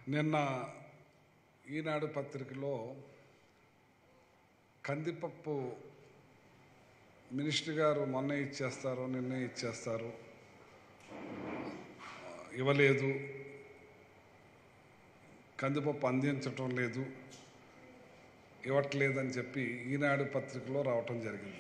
నిన్న ఈనాడు పత్రికలో కందిపప్పు మినిస్టర్ గారు మొన్న ఇచ్చేస్తారు నిన్న ఇచ్చేస్తారు ఇవ్వలేదు కందిపప్పు అందించటం లేదు ఇవ్వట్లేదని చెప్పి ఈనాడు పత్రికలో రావటం జరిగింది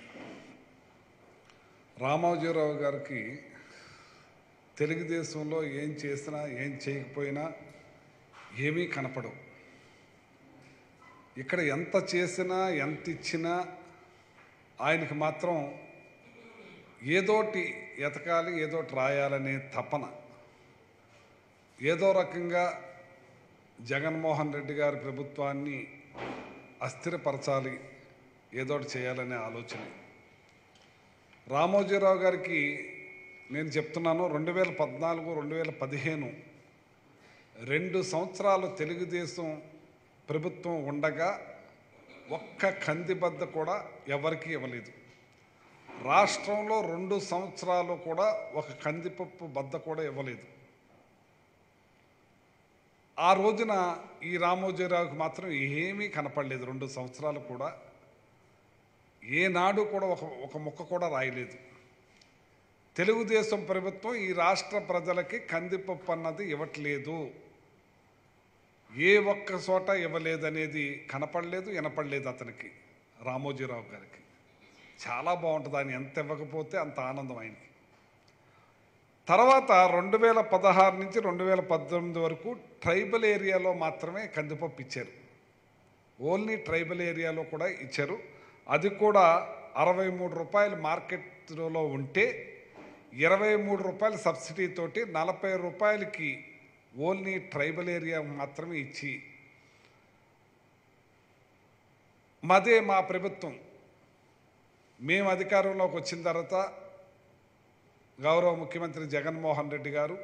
రామోజీరావు గారికి తెలుగుదేశంలో ఏం చేసినా ఏం చేయకపోయినా ఏమీ కనపడవు ఇక్కడ ఎంత చేసినా ఎంత ఇచ్చినా ఆయనకి మాత్రం ఏదోటి ఎతకాలి ఏదోటి రాయాలనే తపన ఏదో రకంగా జగన్మోహన్ రెడ్డి గారి ప్రభుత్వాన్ని అస్థిరపరచాలి ఏదోటి చేయాలనే ఆలోచన రామోజీరావు గారికి నేను చెప్తున్నాను రెండు వేల పద్నాలుగు రెండు వేల పదిహేను రెండు సంవత్సరాలు తెలుగుదేశం ప్రభుత్వం ఉండగా ఒక్క కందిబద్ద కూడా ఎవరికి ఇవ్వలేదు రాష్ట్రంలో రెండు సంవత్సరాలు కూడా ఒక కందిపప్పు బద్ద కూడా ఇవ్వలేదు ఆ రోజున ఈ రామోజీరావుకి మాత్రం ఏమీ కనపడలేదు రెండు సంవత్సరాలు కూడా ఏనాడు కూడా ఒక ఒక ముక్క కూడా రాయలేదు తెలుగుదేశం ప్రభుత్వం ఈ రాష్ట్ర ప్రజలకి కందిపప్పు అన్నది ఇవ్వట్లేదు ఏ ఒక్క చోట ఇవ్వలేదనేది కనపడలేదు వినపడలేదు అతనికి రామోజీరావు గారికి చాలా బాగుంటుంది ఆయన ఎంత ఇవ్వకపోతే అంత ఆనందం ఆయనకి తర్వాత రెండు వేల పదహారు నుంచి రెండు వేల పద్దెనిమిది వరకు ట్రైబల్ ఏరియాలో మాత్రమే కందిపప్పు ఇచ్చారు ఓన్లీ ట్రైబల్ ఏరియాలో కూడా ఇచ్చారు అది కూడా అరవై మూడు రూపాయలు మార్కెట్లో ఉంటే ఇరవై మూడు రూపాయల సబ్సిడీ తోటి నలభై రూపాయలకి ఓన్లీ ట్రైబల్ ఏరియా మాత్రమే ఇచ్చి మదే మా ప్రభుత్వం మేము అధికారంలోకి వచ్చిన తర్వాత గౌరవ ముఖ్యమంత్రి జగన్మోహన్ రెడ్డి గారు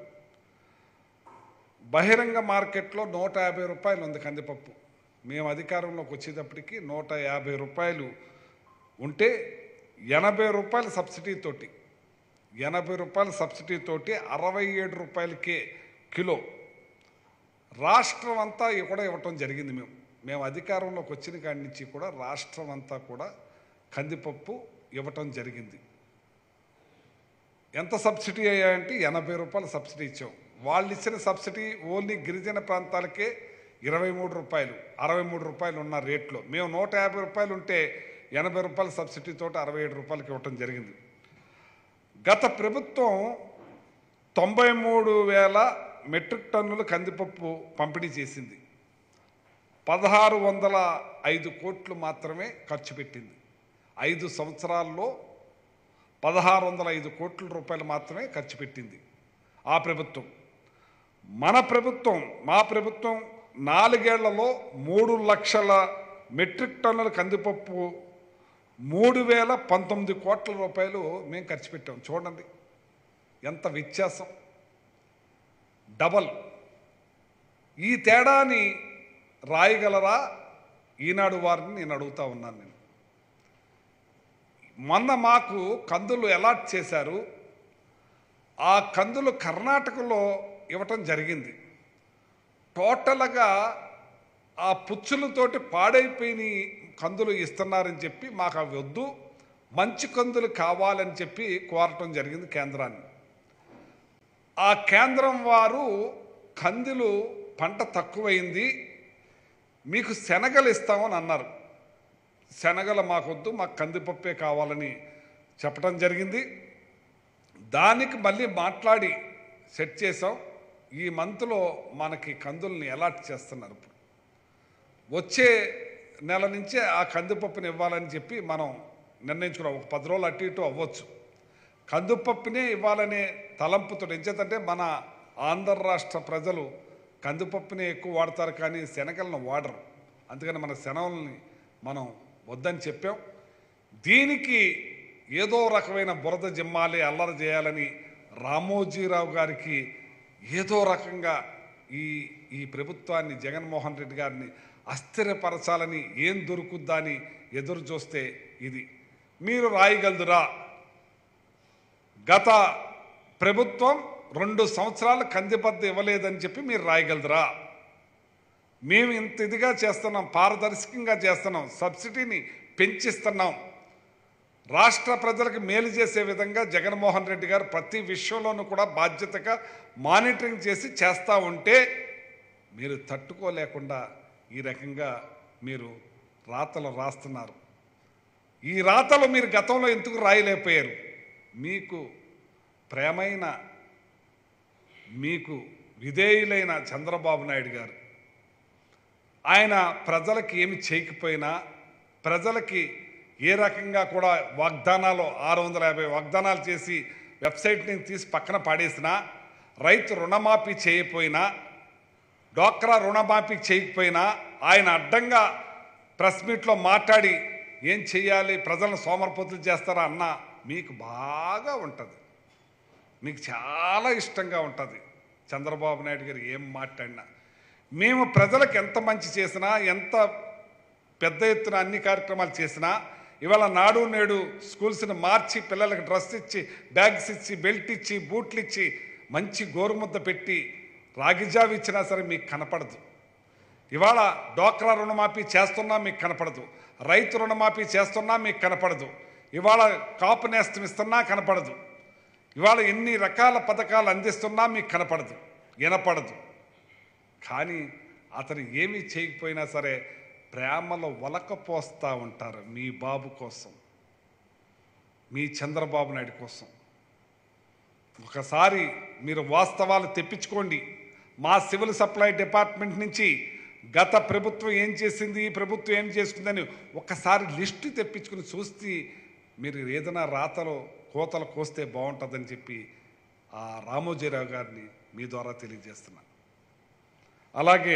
బహిరంగ మార్కెట్లో నూట యాభై రూపాయలు ఉంది కందిపప్పు మేము అధికారంలోకి వచ్చేటప్పటికి నూట యాభై రూపాయలు ఉంటే ఎనభై రూపాయల సబ్సిడీ తోటి ఎనభై రూపాయల సబ్సిడీ తోటి అరవై ఏడు రూపాయలకే కిలో రాష్ట్రం అంతా కూడా ఇవ్వటం జరిగింది మేము మేము అధికారంలోకి వచ్చిన కాడి నుంచి కూడా రాష్ట్రం అంతా కూడా కందిపప్పు ఇవ్వటం జరిగింది ఎంత సబ్సిడీ అయ్యాయంటే ఎనభై రూపాయల సబ్సిడీ ఇచ్చాం వాళ్ళు ఇచ్చిన సబ్సిడీ ఓన్లీ గిరిజన ప్రాంతాలకే ఇరవై మూడు రూపాయలు అరవై మూడు రూపాయలు ఉన్న రేట్లో మేము నూట యాభై రూపాయలు ఉంటే ఎనభై రూపాయల సబ్సిడీతో అరవై ఏడు రూపాయలకి ఇవ్వటం జరిగింది గత ప్రభుత్వం తొంభై మూడు వేల మెట్రిక్ టన్నుల కందిపప్పు పంపిణీ చేసింది పదహారు వందల ఐదు కోట్లు మాత్రమే ఖర్చు పెట్టింది ఐదు సంవత్సరాల్లో పదహారు వందల ఐదు కోట్ల రూపాయలు మాత్రమే ఖర్చు పెట్టింది ఆ ప్రభుత్వం మన ప్రభుత్వం మా ప్రభుత్వం నాలుగేళ్లలో మూడు లక్షల మెట్రిక్ టన్నుల కందిపప్పు మూడు వేల పంతొమ్మిది కోట్ల రూపాయలు మేము ఖర్చు పెట్టాం చూడండి ఎంత వ్యత్యాసం డబల్ ఈ తేడాని రాయగలరా ఈనాడు వారిని నేను అడుగుతా ఉన్నాను నేను మొన్న మాకు కందులు అలాట్ చేశారు ఆ కందులు కర్ణాటకలో ఇవ్వటం జరిగింది టోటల్గా ఆ పుచ్చులతోటి పాడైపోయిన కందులు ఇస్తున్నారని చెప్పి మాకు అవి వద్దు మంచి కందులు కావాలని చెప్పి కోరటం జరిగింది కేంద్రాన్ని ఆ కేంద్రం వారు కందులు పంట తక్కువైంది మీకు శనగలు ఇస్తామని అన్నారు శనగలు మాకొద్దు మాకు కందిపప్పే కావాలని చెప్పడం జరిగింది దానికి మళ్ళీ మాట్లాడి సెట్ చేసాం ఈ మంత్లో మనకి కందుల్ని అలాట్ చేస్తున్నారు ఇప్పుడు వచ్చే నెల నుంచే ఆ కందిపప్పుని ఇవ్వాలని చెప్పి మనం నిర్ణయించుకున్నాం ఒక పది రోజులు అటు ఇటు అవ్వచ్చు కందిపప్పునే ఇవ్వాలనే తలంపుతో ఎంచేతంటే మన ఆంధ్ర రాష్ట్ర ప్రజలు కందిపప్పునే ఎక్కువ వాడతారు కానీ శనగలను వాడరు అందుకని మన శనగల్ని మనం వద్దని చెప్పాం దీనికి ఏదో రకమైన బురద జిమ్మాలి అల్లరి చేయాలని రామోజీరావు గారికి ఏదో రకంగా ఈ ఈ ప్రభుత్వాన్ని జగన్మోహన్ రెడ్డి గారిని అస్థిరపరచాలని ఏం దొరుకుద్దా అని ఎదురు చూస్తే ఇది మీరు రాయగలదురా గత ప్రభుత్వం రెండు సంవత్సరాలు కందిపద్ద ఇవ్వలేదని చెప్పి మీరు రాయగలదురా మేము ఇంత ఇదిగా చేస్తున్నాం పారదర్శకంగా చేస్తున్నాం సబ్సిడీని పెంచిస్తున్నాం రాష్ట్ర ప్రజలకు మేలు చేసే విధంగా జగన్మోహన్ రెడ్డి గారు ప్రతి విషయంలోనూ కూడా బాధ్యతగా మానిటరింగ్ చేసి చేస్తూ ఉంటే మీరు తట్టుకోలేకుండా ఈ రకంగా మీరు రాతలు రాస్తున్నారు ఈ రాతలు మీరు గతంలో ఎందుకు రాయలేకపోయారు మీకు ప్రేమైన మీకు విధేయులైన చంద్రబాబు నాయుడు గారు ఆయన ప్రజలకి ఏమి చేయకపోయినా ప్రజలకి ఏ రకంగా కూడా వాగ్దానాలు ఆరు వందల యాభై వాగ్దానాలు చేసి వెబ్సైట్ని తీసి పక్కన పాడేసినా రైతు రుణమాఫీ చేయకపోయినా డోక్రా రుణమాఫీ చేయకపోయినా ఆయన అడ్డంగా ప్రెస్ మీట్లో మాట్లాడి ఏం చెయ్యాలి ప్రజలను సోమరపోతులు చేస్తారా అన్న మీకు బాగా ఉంటుంది మీకు చాలా ఇష్టంగా ఉంటుంది చంద్రబాబు నాయుడు గారు ఏం మాట్లాడినా మేము ప్రజలకు ఎంత మంచి చేసినా ఎంత పెద్ద ఎత్తున అన్ని కార్యక్రమాలు చేసినా ఇవాళ నాడు నేడు స్కూల్స్ని మార్చి పిల్లలకు డ్రెస్ ఇచ్చి బ్యాగ్స్ ఇచ్చి బెల్ట్ ఇచ్చి బూట్లు ఇచ్చి మంచి గోరుముద్ద పెట్టి రాగిజావి ఇచ్చినా సరే మీకు కనపడదు ఇవాళ డోక్రా రుణమాఫీ చేస్తున్నా మీకు కనపడదు రైతు రుణమాఫీ చేస్తున్నా మీకు కనపడదు ఇవాళ కాపు నేస్తం ఇస్తున్నా కనపడదు ఇవాళ ఎన్ని రకాల పథకాలు అందిస్తున్నా మీకు కనపడదు వినపడదు కానీ అతను ఏమీ చేయకపోయినా సరే ప్రేమలో వలకపోస్తూ ఉంటారు మీ బాబు కోసం మీ చంద్రబాబు నాయుడు కోసం ఒకసారి మీరు వాస్తవాలు తెప్పించుకోండి మా సివిల్ సప్లై డిపార్ట్మెంట్ నుంచి గత ప్రభుత్వం ఏం చేసింది ఈ ప్రభుత్వం ఏం చేసుకుందని ఒకసారి లిస్టు తెప్పించుకుని చూస్తే మీరు ఏదైనా రాతలో కోతలు కోస్తే బాగుంటుందని చెప్పి ఆ రామోజీరావు గారిని మీ ద్వారా తెలియజేస్తున్నా అలాగే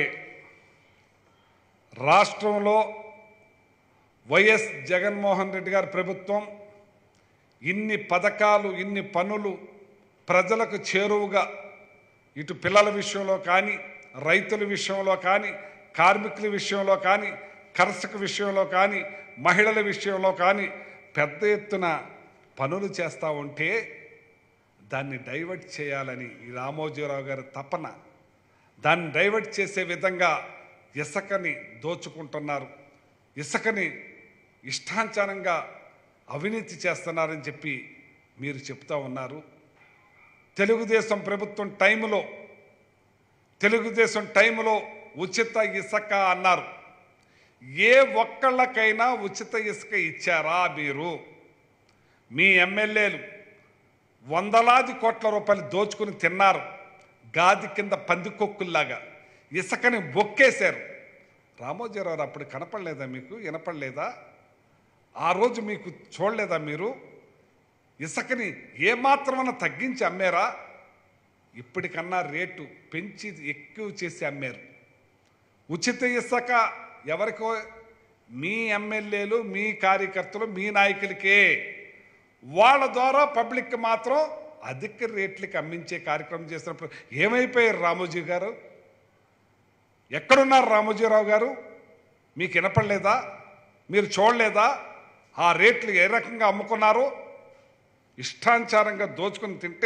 రాష్ట్రంలో వైఎస్ జగన్మోహన్ రెడ్డి గారి ప్రభుత్వం ఇన్ని పథకాలు ఇన్ని పనులు ప్రజలకు చేరువుగా ఇటు పిల్లల విషయంలో కానీ రైతుల విషయంలో కానీ కార్మికుల విషయంలో కానీ కర్షక విషయంలో కానీ మహిళల విషయంలో కానీ పెద్ద ఎత్తున పనులు చేస్తూ ఉంటే దాన్ని డైవర్ట్ చేయాలని ఈ రామోజీరావు గారి తపన దాన్ని డైవర్ట్ చేసే విధంగా ఇసుకని దోచుకుంటున్నారు ఇసుకని ఇష్టాంచారంగా అవినీతి చేస్తున్నారని చెప్పి మీరు చెప్తా ఉన్నారు తెలుగుదేశం ప్రభుత్వం టైంలో తెలుగుదేశం టైంలో ఉచిత ఇసుక అన్నారు ఏ ఒక్కళ్ళకైనా ఉచిత ఇసుక ఇచ్చారా మీరు మీ ఎమ్మెల్యేలు వందలాది కోట్ల రూపాయలు దోచుకుని తిన్నారు గాది కింద పందికొక్కుల్లాగా ఇసుకని బొక్కేశారు రామోజీరావు అప్పుడు కనపడలేదా మీకు వినపడలేదా ఆ రోజు మీకు చూడలేదా మీరు ఇసుకని ఏమాత్రమన్నా తగ్గించి అమ్మారా ఇప్పటికన్నా రేటు పెంచి ఎక్కువ చేసి అమ్మారు ఉచిత ఇసుక ఎవరికో మీ ఎమ్మెల్యేలు మీ కార్యకర్తలు మీ నాయకులకే వాళ్ళ ద్వారా పబ్లిక్ మాత్రం అధిక రేట్లకి అమ్మించే కార్యక్రమం చేసినప్పుడు ఏమైపోయారు రామోజీ గారు ఎక్కడున్నారు రామోజీరావు గారు మీకు వినపడలేదా మీరు చూడలేదా ఆ రేట్లు ఏ రకంగా అమ్ముకున్నారో ఇష్టానుసారంగా దోచుకుని తింటే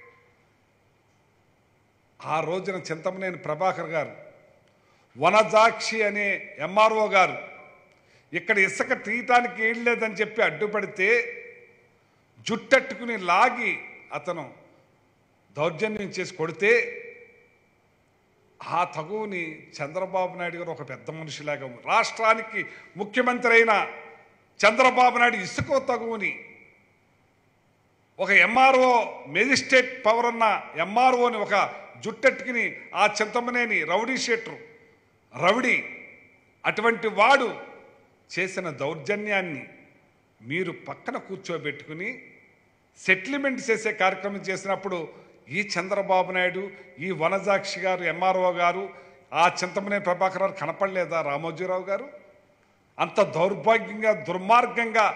ఆ రోజున చింతమనేని ప్రభాకర్ గారు వనజాక్షి అనే ఎంఆర్ఓ గారు ఇక్కడ ఇసుక తీయటానికి ఏం లేదని చెప్పి అడ్డుపడితే జుట్టట్టుకుని లాగి అతను దౌర్జన్యం చేసి కొడితే ఆ తగువుని చంద్రబాబు నాయుడు గారు ఒక పెద్ద మనిషిలాగా రాష్ట్రానికి ముఖ్యమంత్రి అయిన చంద్రబాబు నాయుడు ఇసుక తగువుని ఒక ఎంఆర్ఓ మెజిస్ట్రేట్ పవర్ ఉన్న ఎంఆర్ఓని ఒక జుట్టెట్టుకుని ఆ చింతమనేని రౌడీ షీటరు రౌడీ అటువంటి వాడు చేసిన దౌర్జన్యాన్ని మీరు పక్కన కూర్చోబెట్టుకుని సెటిల్మెంట్ చేసే కార్యక్రమం చేసినప్పుడు ఈ చంద్రబాబు నాయుడు ఈ వనజాక్షి గారు ఎంఆర్ఓ గారు ఆ చింతమనే ప్రభాకర్ గారు కనపడలేదా రామోజీరావు గారు అంత దౌర్భాగ్యంగా దుర్మార్గంగా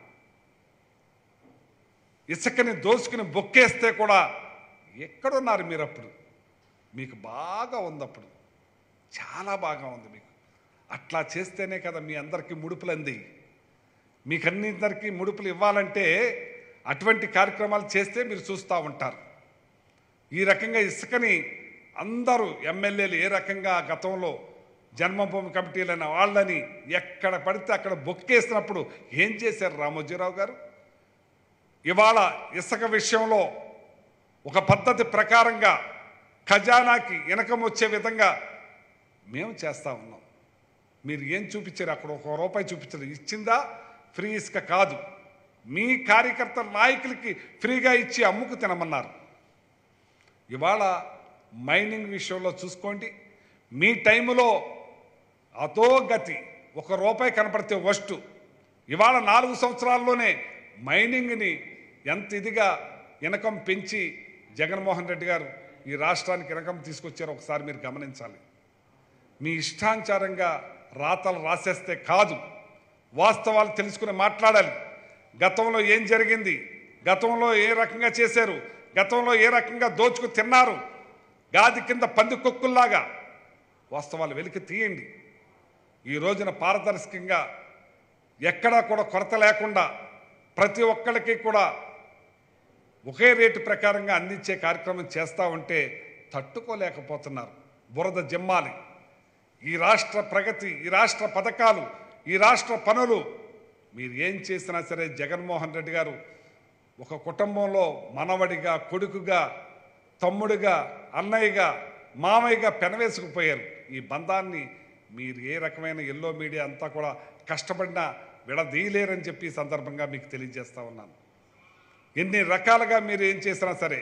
ఇసుకని దోసుకుని బొక్కేస్తే కూడా ఎక్కడున్నారు మీరు అప్పుడు మీకు బాగా ఉంది అప్పుడు చాలా బాగా ఉంది మీకు అట్లా చేస్తేనే కదా మీ అందరికీ ముడుపులు అంది మీకు అన్నిందరికీ ముడుపులు ఇవ్వాలంటే అటువంటి కార్యక్రమాలు చేస్తే మీరు చూస్తూ ఉంటారు ఈ రకంగా ఇసుకని అందరూ ఎమ్మెల్యేలు ఏ రకంగా గతంలో జన్మభూమి కమిటీలని వాళ్ళని ఎక్కడ పడితే అక్కడ బొక్కేసినప్పుడు ఏం చేశారు రామోజీరావు గారు ఇవాళ ఇసుక విషయంలో ఒక పద్ధతి ప్రకారంగా ఖజానాకి ఇనకం వచ్చే విధంగా మేము చేస్తా ఉన్నాం మీరు ఏం చూపించారు అక్కడ ఒక రూపాయి చూపించారు ఇచ్చిందా ఫ్రీ ఇసుక కాదు మీ కార్యకర్త నాయకులకి ఫ్రీగా ఇచ్చి అమ్ముకు తినమన్నారు ఇవాళ మైనింగ్ విషయంలో చూసుకోండి మీ టైంలో అధోగతి ఒక రూపాయి కనపడితే వస్తు ఇవాళ నాలుగు సంవత్సరాల్లోనే మైనింగ్ని ఎంత ఇదిగా ఇనకం పెంచి జగన్మోహన్ రెడ్డి గారు ఈ రాష్ట్రానికి ఇనకం తీసుకొచ్చారో ఒకసారి మీరు గమనించాలి మీ ఇష్టానుసారంగా రాతలు రాసేస్తే కాదు వాస్తవాలు తెలుసుకుని మాట్లాడాలి గతంలో ఏం జరిగింది గతంలో ఏ రకంగా చేశారు గతంలో ఏ రకంగా దోచుకు తిన్నారు గాది కింద పంది కొక్కుల్లాగా వాస్తవాలు వెలికి తీయండి ఈ రోజున పారదర్శకంగా ఎక్కడా కూడా కొరత లేకుండా ప్రతి ఒక్కరికి కూడా ఒకే రేటు ప్రకారంగా అందించే కార్యక్రమం చేస్తూ ఉంటే తట్టుకోలేకపోతున్నారు బురద జిమ్మాలి ఈ రాష్ట్ర ప్రగతి ఈ రాష్ట్ర పథకాలు ఈ రాష్ట్ర పనులు మీరు ఏం చేసినా సరే జగన్మోహన్ రెడ్డి గారు ఒక కుటుంబంలో మనవడిగా కొడుకుగా తమ్ముడిగా అన్నయ్యగా మామయ్యగా పెనవేసుకుపోయారు ఈ బంధాన్ని మీరు ఏ రకమైన ఎల్లో మీడియా అంతా కూడా కష్టపడినా విడదీయలేరని చెప్పి ఈ సందర్భంగా మీకు తెలియజేస్తా ఉన్నాను ఎన్ని రకాలుగా మీరు ఏం చేసినా సరే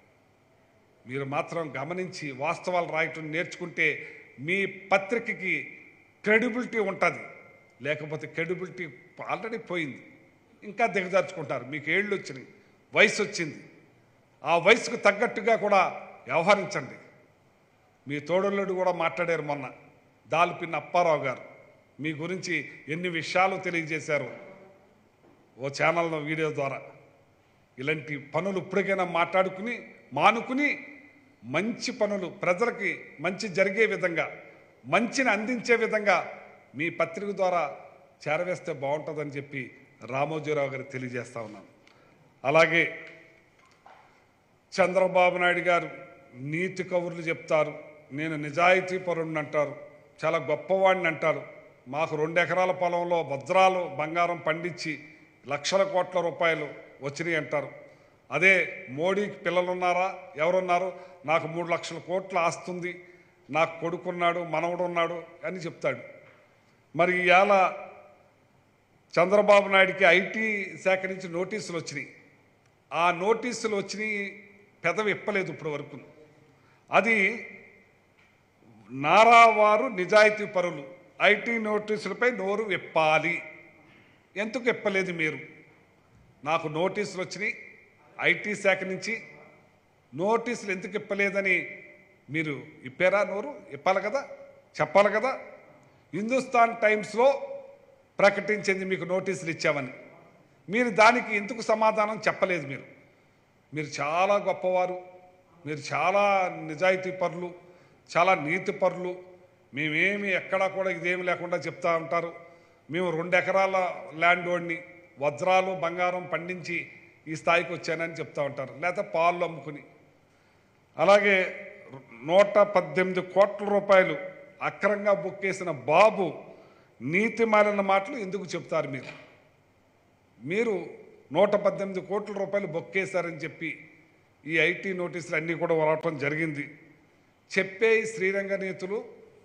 మీరు మాత్రం గమనించి వాస్తవాలు రాయటం నేర్చుకుంటే మీ పత్రికకి క్రెడిబిలిటీ ఉంటుంది లేకపోతే క్రెడిబిలిటీ ఆల్రెడీ పోయింది ఇంకా దిగజార్చుకుంటారు మీకు ఏళ్ళు వచ్చినాయి వయసు వచ్చింది ఆ వయసుకు తగ్గట్టుగా కూడా వ్యవహరించండి మీ తోడల్లుడు కూడా మాట్లాడారు మొన్న దాల్పిన్న అప్పారావు గారు మీ గురించి ఎన్ని విషయాలు తెలియజేశారు ఓ ఛానల్లో వీడియో ద్వారా ఇలాంటి పనులు ఇప్పటికైనా మాట్లాడుకుని మానుకుని మంచి పనులు ప్రజలకి మంచి జరిగే విధంగా మంచిని అందించే విధంగా మీ పత్రిక ద్వారా చేరవేస్తే బాగుంటుందని చెప్పి రామోజీరావు గారికి తెలియజేస్తా ఉన్నాను అలాగే చంద్రబాబు నాయుడు గారు నీతి కవుర్లు చెప్తారు నేను నిజాయితీ పరుణ్ణి అంటారు చాలా గొప్పవాడిని అంటారు మాకు రెండు ఎకరాల పొలంలో వజ్రాలు బంగారం పండించి లక్షల కోట్ల రూపాయలు వచ్చినాయి అంటారు అదే మోడీకి పిల్లలున్నారా ఎవరున్నారు నాకు మూడు లక్షల కోట్ల ఆస్తుంది నాకు కొడుకున్నాడు మనవడు ఉన్నాడు అని చెప్తాడు మరి ఇవాళ చంద్రబాబు నాయుడికి ఐటీ శాఖ నుంచి నోటీసులు వచ్చినాయి ఆ నోటీసులు వచ్చినాయి పెదవి ఇప్పలేదు ఇప్పటి వరకు అది నారావారు నిజాయితీ పరులు ఐటీ నోటీసులపై నోరు విప్పాలి ఎందుకు ఇప్పలేదు మీరు నాకు నోటీసులు వచ్చినాయి ఐటీ శాఖ నుంచి నోటీసులు ఎందుకు ఇప్పలేదని మీరు ఇప్పారా నోరు ఇప్పాలి కదా చెప్పాలి కదా హిందుస్థాన్ టైమ్స్లో ప్రకటించింది మీకు నోటీసులు ఇచ్చామని మీరు దానికి ఎందుకు సమాధానం చెప్పలేదు మీరు మీరు చాలా గొప్పవారు మీరు చాలా నిజాయితీ పరులు చాలా నీతి పరులు మేమేమి ఎక్కడా కూడా ఇదేమి లేకుండా చెప్తా ఉంటారు మేము రెండు ఎకరాల ల్యాండ్ ఓడిని వజ్రాలు బంగారం పండించి ఈ స్థాయికి వచ్చానని చెప్తా ఉంటారు లేకపోతే పాలు అమ్ముకుని అలాగే నూట పద్దెనిమిది కోట్ల రూపాయలు అక్రంగా బుక్ చేసిన బాబు నీతి మాలిన మాటలు ఎందుకు చెప్తారు మీరు మీరు నూట పద్దెనిమిది కోట్ల రూపాయలు బొక్కేశారని చెప్పి ఈ ఐటీ నోటీసులు అన్నీ కూడా వరవటం జరిగింది చెప్పేయి శ్రీరంగ నీతులు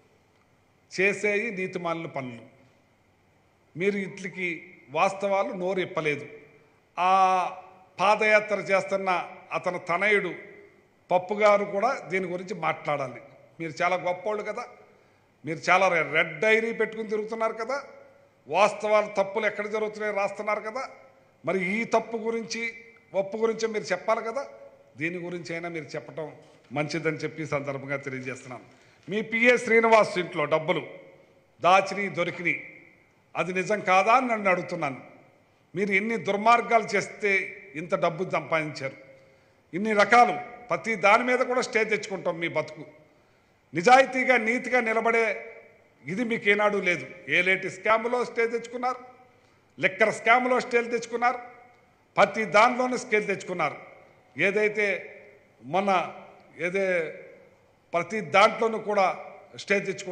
చేసేయి నీతిమాలిన పనులు మీరు ఇట్లకి వాస్తవాలు నోరు ఇప్పలేదు ఆ పాదయాత్ర చేస్తున్న అతని తనయుడు పప్పు గారు కూడా దీని గురించి మాట్లాడాలి మీరు చాలా గొప్పోళ్ళు కదా మీరు చాలా రె- రెడ్ డైరీ పెట్టుకుని తిరుగుతున్నారు కదా వాస్తవాలు తప్పులు ఎక్కడ జరుగుతున్నాయో రాస్తున్నారు కదా మరి ఈ తప్పు గురించి ఒప్పు గురించి మీరు చెప్పాలి కదా దీని గురించి అయినా మీరు చెప్పటం మంచిదని చెప్పి ఈ సందర్భంగా తెలియజేస్తున్నాను మీ పిఏ శ్రీనివాస్ ఇంట్లో డబ్బులు దాచిని దొరికినాయి అది నిజం కాదా అని నన్ను అడుగుతున్నాను మీరు ఎన్ని దుర్మార్గాలు చేస్తే ఇంత డబ్బు సంపాదించారు ఇన్ని రకాలు ప్రతి దాని మీద కూడా స్టే తెచ్చుకుంటాం మీ బతుకు నిజాయితీగా నీతిగా నిలబడే ఇది మీకు ఏనాడు లేదు ఏ లేటి స్కామ్లో స్టే తెచ్చుకున్నారు లెక్కర్ స్కామ్లో స్టేలు తెచ్చుకున్నారు ప్రతి దానిలోనూ స్కేల్ తెచ్చుకున్నారు ఏదైతే మన ఏదే ప్రతి దాంట్లోనూ కూడా స్టే తెచ్చుకుంటాం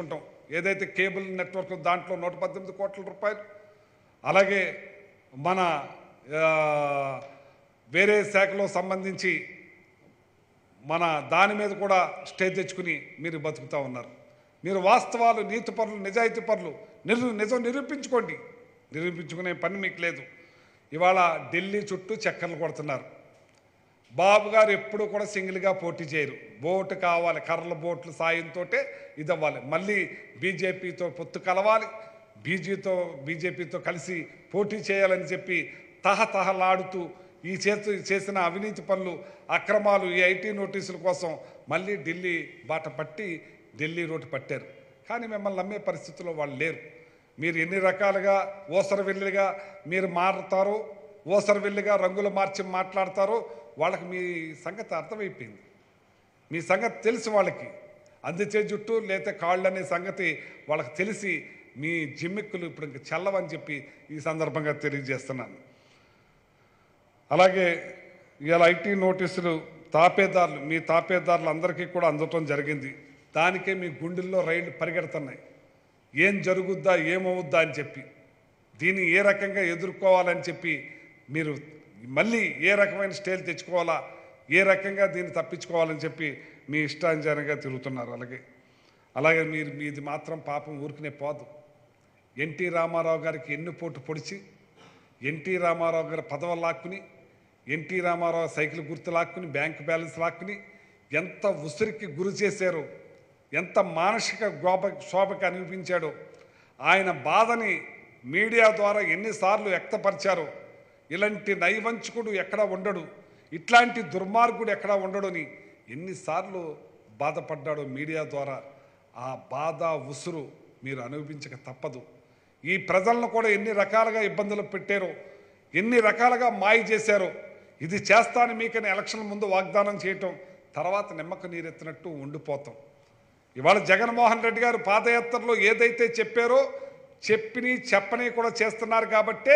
ఏదైతే కేబుల్ నెట్వర్క్ దాంట్లో నూట పద్దెనిమిది కోట్ల రూపాయలు అలాగే మన ఆ, వేరే శాఖలో సంబంధించి మన దాని మీద కూడా స్టే తెచ్చుకుని మీరు బతుకుతూ ఉన్నారు మీరు వాస్తవాలు నీతి పరులు నిజాయితీ పరులు నిరు నిజం నిరూపించుకోండి నిరూపించుకునే పని మీకు లేదు ఇవాళ ఢిల్లీ చుట్టూ చక్కర్లు కొడుతున్నారు బాబు గారు ఎప్పుడు కూడా సింగిల్గా పోటీ చేయరు బోటు కావాలి కర్రల బోట్లు సాయంతో ఇది అవ్వాలి మళ్ళీ బీజేపీతో పొత్తు కలవాలి బీజేతో బీజేపీతో కలిసి పోటీ చేయాలని చెప్పి తహతహలాడుతూ ఈ చేతు చేసిన అవినీతి పనులు అక్రమాలు ఈ ఐటీ నోటీసుల కోసం మళ్ళీ ఢిల్లీ బాట పట్టి ఢిల్లీ రోడ్డు పట్టారు కానీ మిమ్మల్ని నమ్మే పరిస్థితుల్లో వాళ్ళు లేరు మీరు ఎన్ని రకాలుగా ఓసరవెల్లిగా మీరు మారుతారో ఓసరవెల్లిగా రంగులు మార్చి మాట్లాడతారో వాళ్ళకి మీ సంగతి అర్థమైపోయింది మీ సంగతి తెలుసు వాళ్ళకి అందిచే జుట్టు లేతే కాళ్ళు అనే సంగతి వాళ్ళకి తెలిసి మీ జిమ్మిక్కులు ఇప్పుడు ఇంక చల్లవని చెప్పి ఈ సందర్భంగా తెలియజేస్తున్నాను అలాగే ఇవాళ ఐటీ నోటీసులు తాపేదారులు మీ తాపేదారులు అందరికీ కూడా అందటం జరిగింది దానికే మీ గుండెల్లో రైళ్లు పరిగెడుతున్నాయి ఏం జరుగుద్దా ఏమవుద్దా అని చెప్పి దీన్ని ఏ రకంగా ఎదుర్కోవాలని చెప్పి మీరు మళ్ళీ ఏ రకమైన స్టేల్ తెచ్చుకోవాలా ఏ రకంగా దీన్ని తప్పించుకోవాలని చెప్పి మీ ఇష్టానుసారంగా తిరుగుతున్నారు అలాగే అలాగే మీరు మీది మాత్రం పాపం ఊరికనే పోదు ఎన్టీ రామారావు గారికి ఎన్ని పోటు పొడిచి ఎన్టీ రామారావు గారి పదవులు లాక్కుని ఎన్టీ రామారావు సైకిల్ గుర్తు లాక్కుని బ్యాంక్ బ్యాలెన్స్ లాక్కుని ఎంత ఉసిరికి గురి చేశారో ఎంత మానసిక గోప శోభకి అనిపించాడో ఆయన బాధని మీడియా ద్వారా ఎన్నిసార్లు వ్యక్తపరిచారో ఇలాంటి నైవంచకుడు ఎక్కడా ఉండడు ఇట్లాంటి దుర్మార్గుడు ఎక్కడా ఉండడని ఎన్నిసార్లు బాధపడ్డాడో మీడియా ద్వారా ఆ బాధ ఉసురు మీరు అనుభవించక తప్పదు ఈ ప్రజలను కూడా ఎన్ని రకాలుగా ఇబ్బందులు పెట్టారో ఎన్ని రకాలుగా మాయ చేశారో ఇది చేస్తాను మీకని ఎలక్షన్ ముందు వాగ్దానం చేయటం తర్వాత నిమ్మక నీరెత్తినట్టు ఉండిపోతాం ఇవాళ జగన్మోహన్ రెడ్డి గారు పాదయాత్రలో ఏదైతే చెప్పారో చెప్పిని చెప్పని కూడా చేస్తున్నారు కాబట్టే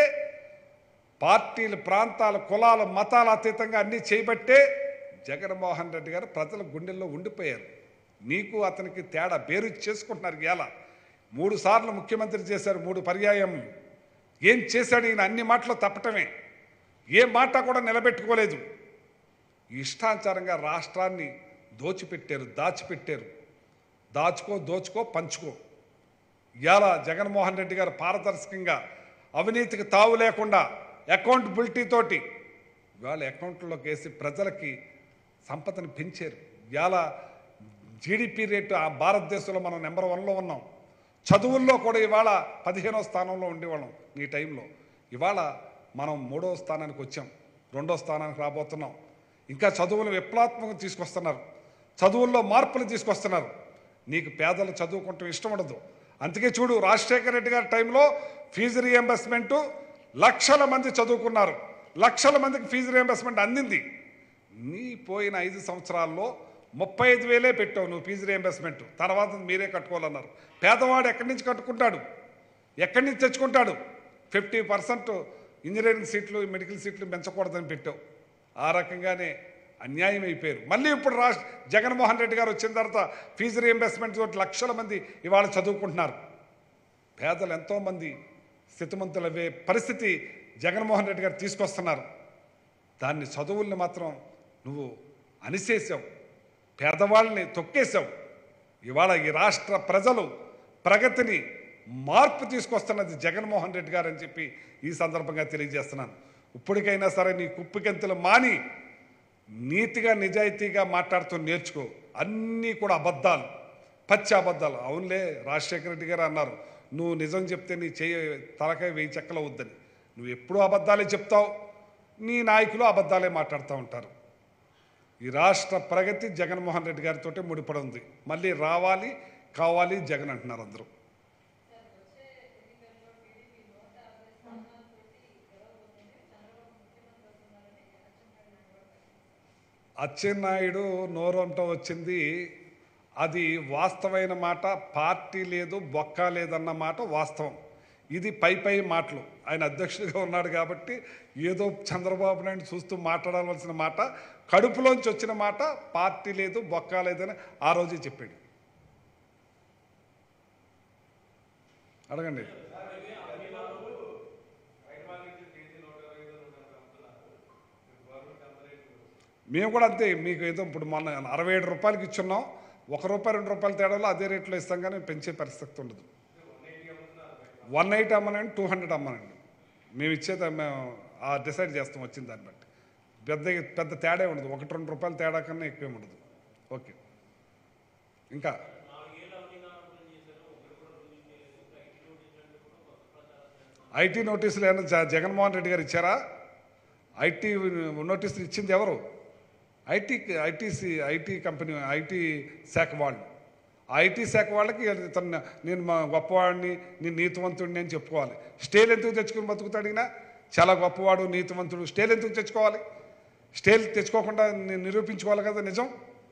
పార్టీలు ప్రాంతాలు కులాలు మతాల అతీతంగా అన్నీ చేయబట్టే జగన్మోహన్ రెడ్డి గారు ప్రజల గుండెల్లో ఉండిపోయారు నీకు అతనికి తేడా బేరు చేసుకుంటున్నారు ఇలా మూడు సార్లు ముఖ్యమంత్రి చేశారు మూడు పర్యాయం ఏం చేశాడు ఈయన అన్ని మాటలు తప్పటమే ఏ మాట కూడా నిలబెట్టుకోలేదు ఇష్టానుసారంగా రాష్ట్రాన్ని దోచిపెట్టారు దాచిపెట్టారు దాచుకో దోచుకో పంచుకో ఇవాళ జగన్మోహన్ రెడ్డి గారు పారదర్శకంగా అవినీతికి తావు లేకుండా అకౌంటబిలిటీ తోటి ఇవాళ అకౌంట్లోకి వేసి ప్రజలకి సంపదను పెంచారు ఇవాళ జీడిపి రేటు ఆ భారతదేశంలో మనం నెంబర్ వన్లో ఉన్నాం చదువుల్లో కూడా ఇవాళ పదిహేనో స్థానంలో ఉండేవాళ్ళం ఈ టైంలో ఇవాళ మనం మూడో స్థానానికి వచ్చాం రెండో స్థానానికి రాబోతున్నాం ఇంకా చదువులు విప్లవాత్మకం తీసుకొస్తున్నారు చదువుల్లో మార్పులు తీసుకొస్తున్నారు నీకు పేదలు చదువుకుంటాం ఇష్టం ఉండదు అందుకే చూడు రాజశేఖర రెడ్డి గారి టైంలో ఫీజు రియంబర్స్మెంటు లక్షల మంది చదువుకున్నారు లక్షల మందికి ఫీజు రియంబర్స్మెంట్ అందింది నీ పోయిన ఐదు సంవత్సరాల్లో ముప్పై ఐదు వేలే పెట్టావు నువ్వు ఫీజు రియంబర్స్మెంట్ తర్వాత మీరే కట్టుకోవాలన్నారు పేదవాడు ఎక్కడి నుంచి కట్టుకుంటాడు ఎక్కడి నుంచి తెచ్చుకుంటాడు ఫిఫ్టీ పర్సెంట్ ఇంజనీరింగ్ సీట్లు మెడికల్ సీట్లు పెంచకూడదని పెట్టావు ఆ రకంగానే అన్యాయం అయిపోయారు మళ్ళీ ఇప్పుడు రాష్ట్ర జగన్మోహన్ రెడ్డి గారు వచ్చిన తర్వాత ఫీజు రియంబర్స్మెంట్ తోటి లక్షల మంది ఇవాళ చదువుకుంటున్నారు పేదలు ఎంతోమంది స్థితిమంతులవే పరిస్థితి జగన్మోహన్ రెడ్డి గారు తీసుకొస్తున్నారు దాన్ని చదువుల్ని మాత్రం నువ్వు అనిసేసావు పేదవాళ్ళని తొక్కేశావు ఇవాళ ఈ రాష్ట్ర ప్రజలు ప్రగతిని మార్పు తీసుకొస్తున్నది జగన్మోహన్ రెడ్డి గారు అని చెప్పి ఈ సందర్భంగా తెలియజేస్తున్నాను ఇప్పటికైనా సరే నీ కుప్పికెంతులు మాని నీతిగా నిజాయితీగా మాట్లాడుతూ నేర్చుకో అన్నీ కూడా అబద్ధాలు పచ్చి అబద్ధాలు అవునులే రాజశేఖర రెడ్డి గారు అన్నారు నువ్వు నిజం చెప్తే నీ చేయ తలకాయ వెయ్యి చెక్కల వద్దని నువ్వు ఎప్పుడూ అబద్ధాలే చెప్తావు నీ నాయకులు అబద్ధాలే మాట్లాడుతూ ఉంటారు ఈ రాష్ట్ర ప్రగతి జగన్మోహన్ రెడ్డి గారితో ముడిపడి ఉంది మళ్ళీ రావాలి కావాలి జగన్ అంటున్నారు అందరూ అచ్చెన్నాయుడు నోరంట వచ్చింది అది వాస్తవమైన మాట పార్టీ లేదు బొక్క లేదన్న మాట వాస్తవం ఇది పై పై మాటలు ఆయన అధ్యక్షుడిగా ఉన్నాడు కాబట్టి ఏదో చంద్రబాబు నాయుడు చూస్తూ మాట్లాడవలసిన మాట కడుపులోంచి వచ్చిన మాట పార్టీ లేదు బొక్క లేదని ఆ రోజే చెప్పాడు అడగండి మేము కూడా అంతే మీకు ఏదో ఇప్పుడు మొన్న అరవై ఏడు రూపాయలకి ఇచ్చున్నాం ఒక రూపాయి రెండు రూపాయల తేడాలో అదే రేట్లో ఇస్తాం కానీ పెంచే పరిస్థితి ఉండదు వన్ ఎయిట్ అమ్మనండి టూ హండ్రెడ్ అమ్మనండి మేము ఇచ్చేది మేము ఆ డిసైడ్ చేస్తాం వచ్చిన దాన్ని బట్టి పెద్ద పెద్ద తేడా ఉండదు ఒకటి రెండు రూపాయల తేడా కన్నా ఎక్కువ ఉండదు ఓకే ఇంకా ఐటీ నోటీసులు ఏమైనా జ- జగన్మోహన్ రెడ్డి గారు ఇచ్చారా ఐటీ నోటీసులు ఇచ్చింది ఎవరు IT ITC IT company IT శాఖ వాళ్ళు ఆ ఐటీ శాఖ వాళ్ళకి ఇతను నేను మా గొప్పవాడిని నేను నీతివంతుడిని అని చెప్పుకోవాలి స్టేల్ ఎందుకు తెచ్చుకుని బతుకుతాడు ఈయన చాలా గొప్పవాడు నీతివంతుడు స్టేల్ ఎందుకు తెచ్చుకోవాలి స్టేల్ తెచ్చుకోకుండా నేను నిరూపించుకోవాలి కదా నిజం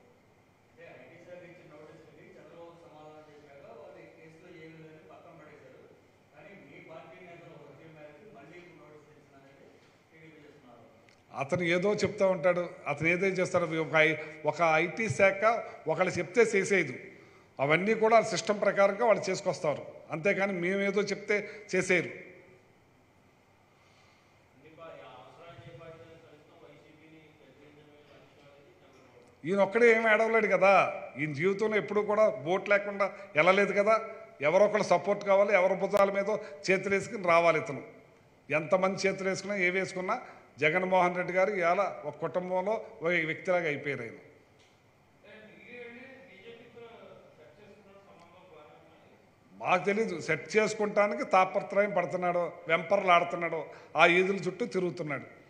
అతను ఏదో చెప్తా ఉంటాడు అతను ఏదో చేస్తాడు ఒక ఐ- ఒక ఐటీ శాఖ ఒకళ్ళు చెప్తే చేసేది అవన్నీ కూడా సిస్టమ్ ప్రకారంగా వాళ్ళు చేసుకొస్తారు అంతేకాని మేమేదో చెప్తే చేసేయరు ఈయన ఒక్కడే ఏమి ఏడవలేడు కదా ఈయన జీవితంలో ఎప్పుడూ కూడా బోట్ లేకుండా వెళ్ళలేదు కదా ఎవరో ఒకళ్ళు సపోర్ట్ కావాలి ఎవరి భుజాల మీద చేతులు వేసుకుని రావాలి ఇతను ఎంతమంది చేతులు వేసుకున్నా ఏ వేసుకున్నా జగన్మోహన్ రెడ్డి గారు ఇవాళ ఒక కుటుంబంలో ఒక వ్యక్తిలాగా అయిపోయారు ఆయన మాకు తెలీదు సెట్ చేసుకుంటానికి తాపత్రయం పడుతున్నాడు వెంపర్లు ఆడుతున్నాడు ఆ ఈదుల చుట్టూ తిరుగుతున్నాడు